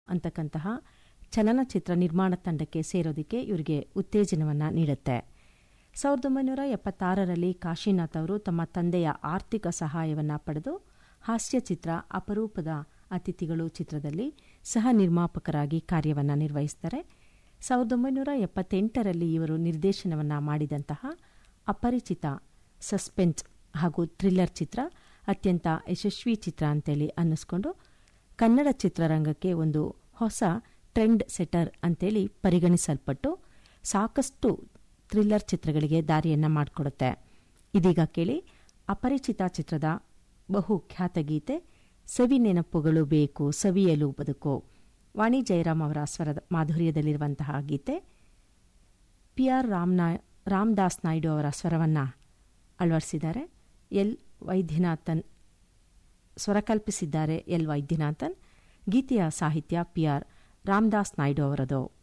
ಅಂತಕ್ಕಂತಹ ಚಲನಚಿತ್ರ ನಿರ್ಮಾಣ ತಂಡಕ್ಕೆ ಸೇರೋದಕ್ಕೆ ಇವರಿಗೆ ಉತ್ತೇಜನವನ್ನು ನೀಡುತ್ತೆ ಸಾವಿರದ ಒಂಬೈನೂರ ಎಪ್ಪತ್ತಾರರಲ್ಲಿ ಕಾಶಿನಾಥ್ ಅವರು ತಮ್ಮ ತಂದೆಯ ಆರ್ಥಿಕ ಸಹಾಯವನ್ನು ಪಡೆದು ಹಾಸ್ಯ ಚಿತ್ರ ಅಪರೂಪದ ಅತಿಥಿಗಳು ಚಿತ್ರದಲ್ಲಿ ಸಹ ನಿರ್ಮಾಪಕರಾಗಿ ಕಾರ್ಯವನ್ನು ನಿರ್ವಹಿಸ್ತಾರೆ ಸಾವಿರದ ಒಂಬೈನೂರ ಎಪ್ಪತ್ತೆಂಟರಲ್ಲಿ ಇವರು ನಿರ್ದೇಶನವನ್ನು ಮಾಡಿದಂತಹ ಅಪರಿಚಿತ ಸಸ್ಪೆನ್ಸ್ ಹಾಗೂ ಥ್ರಿಲ್ಲರ್ ಚಿತ್ರ ಅತ್ಯಂತ ಯಶಸ್ವಿ ಚಿತ್ರ ಅಂತೇಳಿ ಅನ್ನಿಸ್ಕೊಂಡು ಕನ್ನಡ ಚಿತ್ರರಂಗಕ್ಕೆ ಒಂದು ಹೊಸ ಟ್ರೆಂಡ್ ಸೆಟರ್ ಅಂತೇಳಿ ಪರಿಗಣಿಸಲ್ಪಟ್ಟು ಸಾಕಷ್ಟು ಥ್ರಿಲ್ಲರ್ ಚಿತ್ರಗಳಿಗೆ ದಾರಿಯನ್ನು ಮಾಡಿಕೊಡುತ್ತೆ ಇದೀಗ ಕೇಳಿ ಅಪರಿಚಿತ ಚಿತ್ರದ ಬಹು ಖ್ಯಾತ ಗೀತೆ ಸವಿ ನೆನಪುಗಳು ಬೇಕು ಸವಿಯಲು ಬದುಕು ವಾಣಿ ಜಯರಾಮ್ ಅವರ ಸ್ವರದ ಮಾಧುರ್ಯದಲ್ಲಿರುವಂತಹ ಗೀತೆ ಪಿ ಆರ್ ರಾಮ್ನಾ ರಾಮದಾಸ್ ನಾಯ್ಡು ಅವರ ಸ್ವರವನ್ನು ಅಳವಡಿಸಿದ್ದಾರೆ ಎಲ್ ವೈದ್ಯನಾಥನ್ ಸ್ವರ ಕಲ್ಪಿಸಿದ್ದಾರೆ ಎಲ್ ವೈದ್ಯನಾಥನ್ ಗೀತೆಯ ಸಾಹಿತ್ಯ ಪಿ ಆರ್ ರಾಮದಾಸ್ ನಾಯ್ಡು ಅವರದು